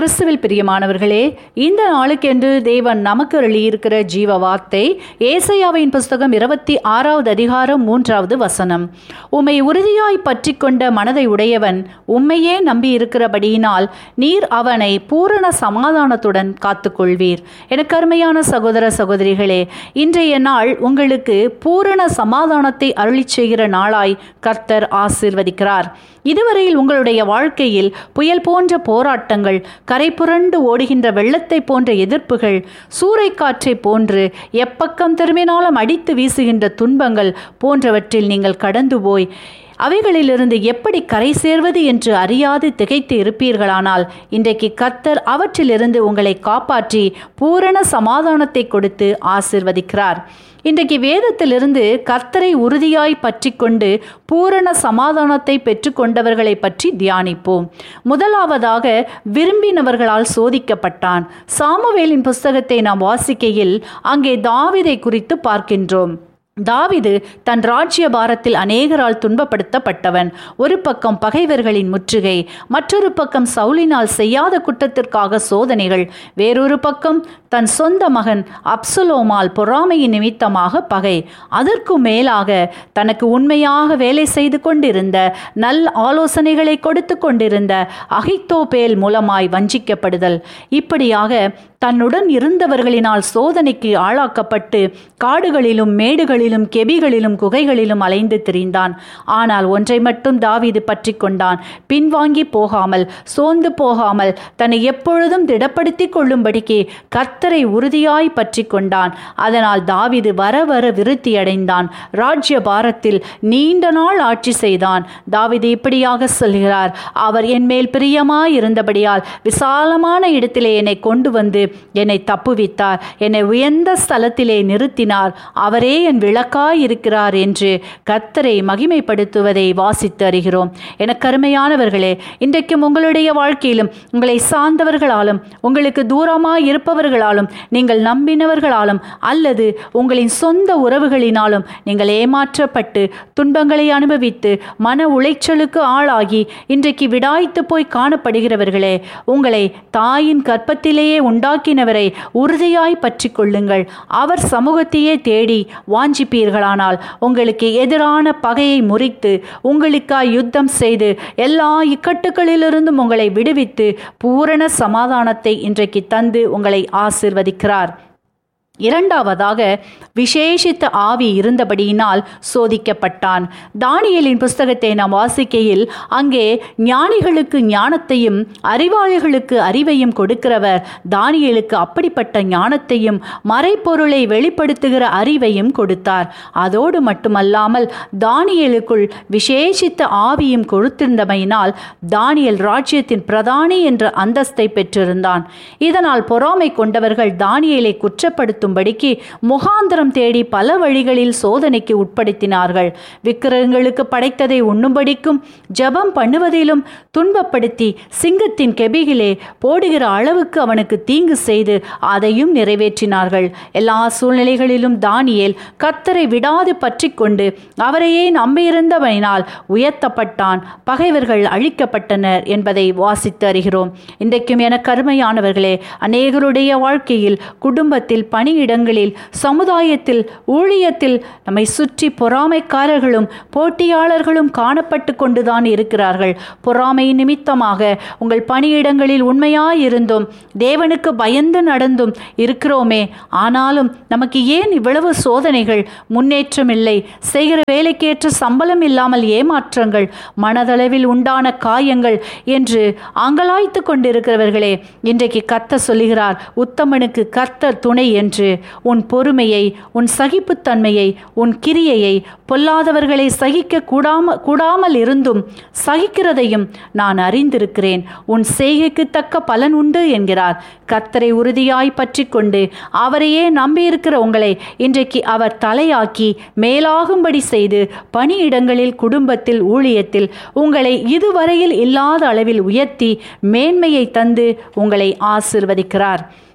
கிறிஸ்துவில் பிரியமானவர்களே இந்த நாளுக்கென்று தேவன் நமக்கு அருளியிருக்கிற ஜீவ வார்த்தை ஏசையாவின் புஸ்தகம் இருபத்தி ஆறாவது அதிகாரம் மூன்றாவது வசனம் உம்மை உறுதியாய் பற்றி கொண்ட மனதை உடையவன் உம்மையே நம்பி இருக்கிறபடியினால் நீர் அவனை பூரண சமாதானத்துடன் காத்துக்கொள்வீர் எனக்கு அருமையான சகோதர சகோதரிகளே இன்றைய நாள் உங்களுக்கு பூரண சமாதானத்தை அருளிச் செய்கிற நாளாய் கர்த்தர் ஆசிர்வதிக்கிறார் இதுவரையில் உங்களுடைய வாழ்க்கையில் புயல் போன்ற போராட்டங்கள் கரை புரண்டு ஓடுகின்ற வெள்ளத்தை போன்ற எதிர்ப்புகள் சூறைக்காற்றை போன்று எப்பக்கம் திரும்பினாலும் அடித்து வீசுகின்ற துன்பங்கள் போன்றவற்றில் நீங்கள் கடந்து போய் அவைகளிலிருந்து எப்படி கரை சேர்வது என்று அறியாது திகைத்து இருப்பீர்களானால் இன்றைக்கு கர்த்தர் அவற்றிலிருந்து உங்களை காப்பாற்றி பூரண சமாதானத்தை கொடுத்து ஆசிர்வதிக்கிறார் இன்றைக்கு வேதத்திலிருந்து கர்த்தரை உறுதியாய் பற்றி கொண்டு பூரண சமாதானத்தை பெற்றுக்கொண்டவர்களை பற்றி தியானிப்போம் முதலாவதாக விரும்பினவர்களால் சோதிக்கப்பட்டான் சாமுவேலின் புஸ்தகத்தை நாம் வாசிக்கையில் அங்கே தாவிதை குறித்து பார்க்கின்றோம் தாவிது தன் ராஜ்ய பாரத்தில் அநேகரால் துன்பப்படுத்தப்பட்டவன் ஒரு பக்கம் பகைவர்களின் முற்றுகை மற்றொரு பக்கம் சவுலினால் செய்யாத குற்றத்திற்காக சோதனைகள் வேறொரு பக்கம் தன் சொந்த மகன் அப்சுலோமால் பொறாமையின் நிமித்தமாக பகை அதற்கு மேலாக தனக்கு உண்மையாக வேலை செய்து கொண்டிருந்த நல் ஆலோசனைகளை கொடுத்து கொண்டிருந்த அகித்தோபேல் மூலமாய் வஞ்சிக்கப்படுதல் இப்படியாக தன்னுடன் இருந்தவர்களினால் சோதனைக்கு ஆளாக்கப்பட்டு காடுகளிலும் மேடுகளிலும் கெபிகளிலும் குகைகளிலும் அலைந்து திரிந்தான் ஆனால் ஒன்றை மட்டும் தாவீது பற்றி கொண்டான் பின்வாங்கி போகாமல் சோர்ந்து போகாமல் தன்னை எப்பொழுதும் திடப்படுத்தி கொள்ளும்படிக்கு கர்த்தரை உறுதியாய் பற்றி கொண்டான் அதனால் தாவீது வர வர விருத்தியடைந்தான் ராஜ்ய பாரத்தில் நீண்ட நாள் ஆட்சி செய்தான் தாவீது இப்படியாக சொல்கிறார் அவர் என் மேல் பிரியமாய் இருந்தபடியால் விசாலமான இடத்திலே என்னை கொண்டு வந்து என்னை தப்புவித்தார் என்னை உயர்ந்த ஸ்தலத்திலே நிறுத்தினார் அவரே என் விளக்காய் இருக்கிறார் என்று கர்த்தரை மகிமைப்படுத்துவதை வாசித்து அறிகிறோம் எனக்கு அருமையானவர்களே இன்றைக்கும் உங்களுடைய வாழ்க்கையிலும் உங்களை சார்ந்தவர்களாலும் உங்களுக்கு தூரமாய் இருப்பவர்களாலும் நீங்கள் நம்பினவர்களாலும் அல்லது உங்களின் சொந்த உறவுகளினாலும் நீங்கள் ஏமாற்றப்பட்டு துன்பங்களை அனுபவித்து மன உளைச்சலுக்கு ஆளாகி இன்றைக்கு விடாய்த்து போய் காணப்படுகிறவர்களே உங்களை தாயின் கற்பத்திலேயே உண்டாக்கினவரை உறுதியாய் பற்றி கொள்ளுங்கள் அவர் சமூகத்தையே தேடி வாஞ்சிப்பீர்களானால் உங்களுக்கு எதிரான பகையை முறித்து உங்களுக்காய் யுத்தம் செய்து எல்லா இக்கட்டுகளிலிருந்தும் உங்களை விடுவித்து பூரண சமாதானத்தை இன்றைக்கு தந்து உங்களை ஆசிர்வதிக்கிறார் இரண்டாவதாக விசேஷித்த ஆவி இருந்தபடியினால் சோதிக்கப்பட்டான் தானியலின் புஸ்தகத்தை நாம் வாசிக்கையில் அங்கே ஞானிகளுக்கு ஞானத்தையும் அறிவாளிகளுக்கு அறிவையும் கொடுக்கிறவர் தானியலுக்கு அப்படிப்பட்ட ஞானத்தையும் மறைப்பொருளை வெளிப்படுத்துகிற அறிவையும் கொடுத்தார் அதோடு மட்டுமல்லாமல் தானியலுக்குள் விசேஷித்த ஆவியும் கொடுத்திருந்தமையினால் தானியல் ராஜ்யத்தின் பிரதானி என்ற அந்தஸ்தை பெற்றிருந்தான் இதனால் பொறாமை கொண்டவர்கள் தானியலை குற்றப்படுத்தும் நடத்தும்படிக்கு முகாந்திரம் தேடி பல வழிகளில் சோதனைக்கு உட்படுத்தினார்கள் விக்கிரகங்களுக்கு படைத்ததை உண்ணும்படிக்கும் ஜபம் பண்ணுவதிலும் துன்பப்படுத்தி சிங்கத்தின் கெபிகிலே போடுகிற அளவுக்கு அவனுக்கு தீங்கு செய்து அதையும் நிறைவேற்றினார்கள் எல்லா சூழ்நிலைகளிலும் தானியேல் கத்தரை விடாது பற்றி கொண்டு அவரையே நம்பியிருந்தவனால் உயர்த்தப்பட்டான் பகைவர்கள் அழிக்கப்பட்டனர் என்பதை வாசித்து அறிகிறோம் இன்றைக்கும் என கருமையானவர்களே அநேகருடைய வாழ்க்கையில் குடும்பத்தில் பணி பணியிடங்களில் சமுதாயத்தில் ஊழியத்தில் நம்மை சுற்றி பொறாமைக்காரர்களும் போட்டியாளர்களும் காணப்பட்டு கொண்டுதான் இருக்கிறார்கள் பொறாமை நிமித்தமாக உங்கள் பணியிடங்களில் உண்மையாயிருந்தும் தேவனுக்கு பயந்து நடந்தும் இருக்கிறோமே ஆனாலும் நமக்கு ஏன் இவ்வளவு சோதனைகள் முன்னேற்றம் இல்லை செய்கிற வேலைக்கேற்ற சம்பளம் இல்லாமல் ஏமாற்றங்கள் மனதளவில் உண்டான காயங்கள் என்று அங்கலாய்த்து கொண்டிருக்கிறவர்களே இன்றைக்கு கத்த சொல்லுகிறார் உத்தமனுக்கு கர்த்தர் துணை என்று உன் பொறுமையை உன் சகிப்புத்தன்மையை உன் கிரியையை பொல்லாதவர்களை சகிக்க கூடாம கூடாமல் இருந்தும் சகிக்கிறதையும் நான் அறிந்திருக்கிறேன் உன் செய்கைக்கு தக்க பலன் உண்டு என்கிறார் கர்த்தரை உறுதியாய் பற்றி கொண்டு அவரையே நம்பியிருக்கிற உங்களை இன்றைக்கு அவர் தலையாக்கி மேலாகும்படி செய்து பணியிடங்களில் குடும்பத்தில் ஊழியத்தில் உங்களை இதுவரையில் இல்லாத அளவில் உயர்த்தி மேன்மையை தந்து உங்களை ஆசிர்வதிக்கிறார்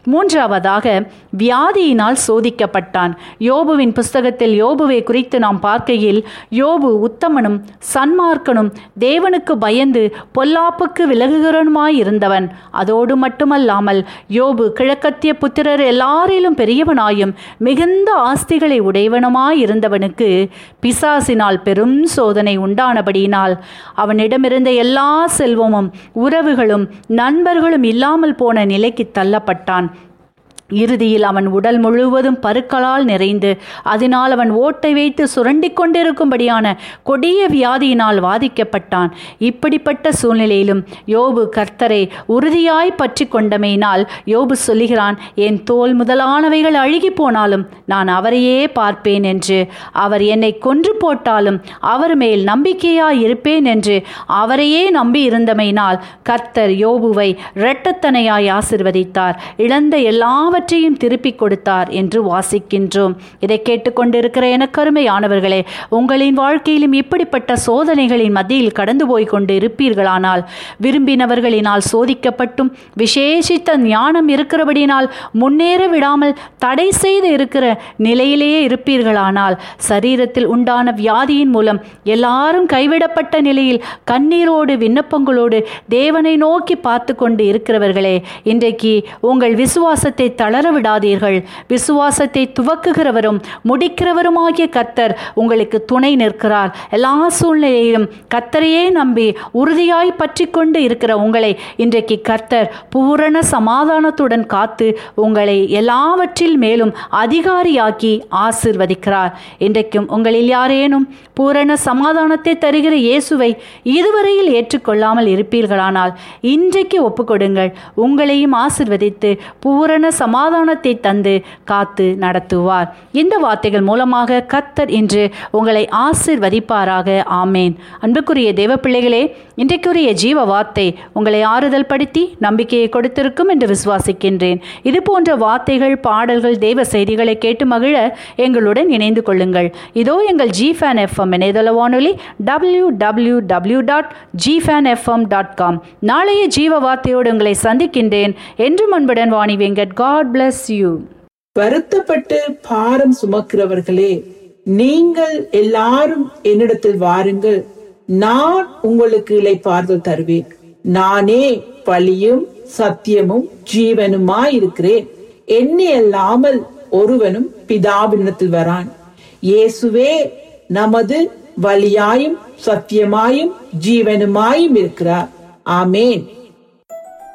மூன்றாவதாக வியாதியினால் சோதிக்கப்பட்டான் யோபுவின் புஸ்தகத்தில் யோபுவை குறித்து நாம் பார்க்கையில் யோபு உத்தமனும் சன்மார்க்கனும் தேவனுக்கு பயந்து பொல்லாப்புக்கு விலகுகிறனுமாய் இருந்தவன் அதோடு மட்டுமல்லாமல் யோபு கிழக்கத்திய புத்திரர் எல்லாரிலும் பெரியவனாயும் மிகுந்த ஆஸ்திகளை உடையவனுமாய் இருந்தவனுக்கு பிசாசினால் பெரும் சோதனை உண்டானபடியினால் அவனிடமிருந்த எல்லா செல்வமும் உறவுகளும் நண்பர்களும் இல்லாமல் போன நிலைக்கு தள்ளப்பட்டான் இறுதியில் அவன் உடல் முழுவதும் பருக்களால் நிறைந்து அதனால் அவன் ஓட்டை வைத்து சுரண்டி கொண்டிருக்கும்படியான கொடிய வியாதியினால் வாதிக்கப்பட்டான் இப்படிப்பட்ட சூழ்நிலையிலும் யோபு கர்த்தரை உறுதியாய் பற்றி கொண்டமையினால் யோபு சொல்லுகிறான் என் தோல் முதலானவைகள் அழுகி போனாலும் நான் அவரையே பார்ப்பேன் என்று அவர் என்னை கொன்று போட்டாலும் அவர் மேல் நம்பிக்கையாய் இருப்பேன் என்று அவரையே நம்பி இருந்தமையினால் கர்த்தர் யோபுவை இரட்டத்தனையாய் ஆசிர்வதித்தார் இழந்த எல்லா எல்லாவற்றையும் திருப்பிக் கொடுத்தார் என்று வாசிக்கின்றோம் இதை கேட்டுக்கொண்டிருக்கிற எனக்கருமையானவர்களே உங்களின் வாழ்க்கையிலும் இப்படிப்பட்ட சோதனைகளின் மத்தியில் கடந்து போய் கொண்டு இருப்பீர்களானால் விரும்பினவர்களினால் சோதிக்கப்பட்டும் விசேஷித்த ஞானம் இருக்கிறபடினால் முன்னேற விடாமல் தடை செய்து இருக்கிற நிலையிலேயே இருப்பீர்களானால் சரீரத்தில் உண்டான வியாதியின் மூலம் எல்லாரும் கைவிடப்பட்ட நிலையில் கண்ணீரோடு விண்ணப்பங்களோடு தேவனை நோக்கி பார்த்து கொண்டு இருக்கிறவர்களே இன்றைக்கு உங்கள் விசுவாசத்தை தளர விடாதீர்கள் விசுவாசத்தை துவக்குகிறவரும் முடிக்கிறவருமாகிய கத்தர் உங்களுக்கு துணை நிற்கிறார் எல்லா சூழ்நிலையிலும் கத்தரையே நம்பி உறுதியாய் பற்றி கொண்டு இருக்கிற உங்களை இன்றைக்கு கர்த்தர் பூரண சமாதானத்துடன் காத்து உங்களை எல்லாவற்றில் மேலும் அதிகாரியாக்கி ஆசிர்வதிக்கிறார் இன்றைக்கும் உங்களில் யாரேனும் பூரண சமாதானத்தை தருகிற இயேசுவை இதுவரையில் ஏற்றுக்கொள்ளாமல் இருப்பீர்களானால் இன்றைக்கு ஒப்புக்கொடுங்கள் உங்களையும் ஆசிர்வதித்து பூரண சமாதானத்தை தந்து காத்து நடத்துவார் இந்த வார்த்தைகள் மூலமாக கத்தர் இன்று உங்களை ஆசிர்வதிப்பாராக ஆமேன் அன்புக்குரிய தேவ பிள்ளைகளே இன்றைக்குரிய ஜீவ வார்த்தை உங்களை ஆறுதல் படுத்தி நம்பிக்கையை கொடுத்திருக்கும் என்று விசுவாசிக்கின்றேன் இது போன்ற வார்த்தைகள் பாடல்கள் தேவ செய்திகளை கேட்டு மகிழ எங்களுடன் இணைந்து கொள்ளுங்கள் இதோ எங்கள் ஜி ஃபேன் எஃப்எம் இணையதள வானொலி W W W dot G Fan FM dot com நாளைய ஜீவ வார்த்தையோடு உங்களை சந்திக்கின்றேன் என்றும் அன்புடன் Vani Venkat God bless you வருத்தப்பட்டு பாரம் சுமக்கிறவர்களே நீங்கள் எல்லாரும் என்னிடத்தில் வாருங்கள் நான் உங்களுக்கு இளைப்பாறுதல் தருவேன் நானே பழியும் சத்தியமும் ஜீவனுமாயிருக்கிறேன் என்னை அல்லாமல் ஒருவனும் பிதாவினிடத்தில் வரான் இயேசுவே நமது வழியாயும் சத்தியமாயும் ஜீவனுமாயும் இருக்கிறார் ஆமேன்